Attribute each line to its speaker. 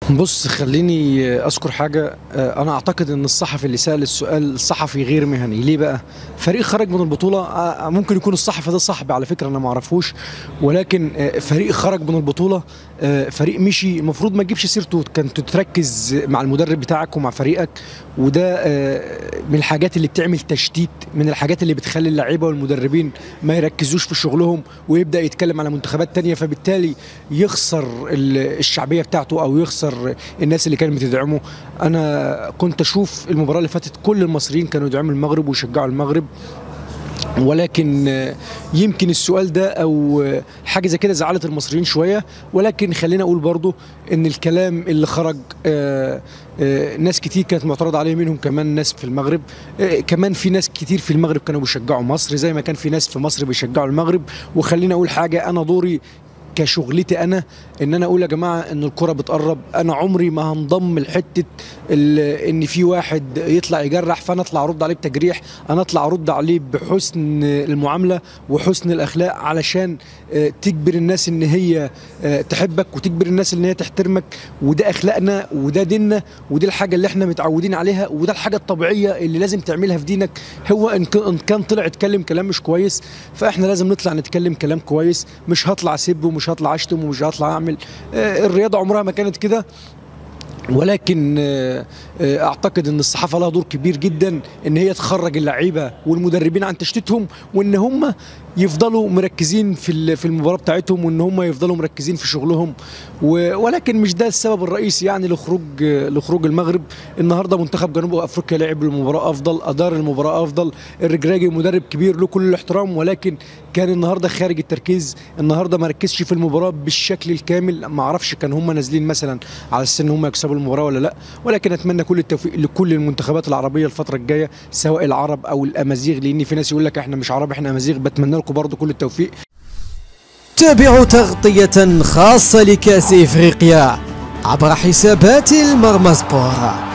Speaker 1: بص خليني اذكر حاجه آه، انا اعتقد ان الصحفي اللي سال السؤال صحفي غير مهني ليه بقى فريق خرج من البطوله آه، ممكن يكون الصحفي ده صاحبي على فكره انا ما اعرفوش ولكن آه، فريق خرج من البطوله آه، فريق مشي المفروض ما تجيبش سيرته كنت تركز مع المدرب بتاعك ومع فريقك وده آه، من الحاجات اللي بتعمل تشتيت من الحاجات اللي بتخلي اللعيبه والمدربين ما يركزوش في شغلهم ويبدا يتكلم على منتخبات تانية فبالتالي يخسر ال- الشعبيه بتاعته او يخسر الناس اللي كانت بتدعمه انا كنت اشوف المباراه اللي فاتت كل المصريين كانوا يدعموا المغرب ويشجعوا المغرب ولكن آه، يمكن السؤال ده او آه، حاجه زي كده زعلت المصريين شويه ولكن خلينا اقول برضو ان الكلام اللي خرج آه، آه، ناس كتير كانت معترضه عليه منهم كمان ناس في المغرب آه، كمان في ناس كتير في المغرب كانوا بيشجعوا مصر زي ما كان في ناس في مصر بيشجعوا المغرب وخلينا اقول حاجه انا دوري كشغلتي انا ان انا اقول يا جماعه ان الكره بتقرب انا عمري ما هنضم لحته ال- ان في واحد يطلع يجرح فانا اطلع ارد عليه بتجريح انا اطلع ارد عليه بحسن المعامله وحسن الاخلاق علشان آه، تجبر الناس ان هي آه، تحبك وتجبر الناس ان هي تحترمك وده اخلاقنا وده ديننا ودي الحاجه اللي احنا متعودين عليها وده الحاجه الطبيعيه اللي لازم تعملها في دينك هو ان ك- إن كان طلع اتكلم كلام مش كويس فاحنا لازم نطلع نتكلم كلام كويس مش هطلع اسب ومش هطلع اشتم ومش هطلع اعمل آه، الرياضه عمرها ما كانت كده ولكن آه، آه، اعتقد ان الصحافه لها دور كبير جدا ان هي تخرج اللعيبه والمدربين عن تشتيتهم وان هم يفضلوا مركزين في ال- في المباراه بتاعتهم وان هم يفضلوا مركزين في شغلهم و- ولكن مش ده السبب الرئيسي يعني لخروج آه، لخروج المغرب النهارده منتخب جنوب افريقيا لعب المباراه افضل ادار المباراه افضل الرجراجي مدرب كبير له كل الاحترام ولكن كان النهارده خارج التركيز النهارده ما ركزش في المباراه بالشكل الكامل ما اعرفش كان هم نازلين مثلا على اساس ان هم يكسبوا المباراه ولا لا ولكن اتمنى كل التوفيق لكل المنتخبات العربيه الفتره الجايه سواء العرب او الامازيغ لان في ناس يقول لك احنا مش عرب احنا امازيغ بتمنى لكم برضه كل التوفيق
Speaker 2: تابعوا تغطية خاصة لكأس إفريقيا عبر حسابات المرمى سبور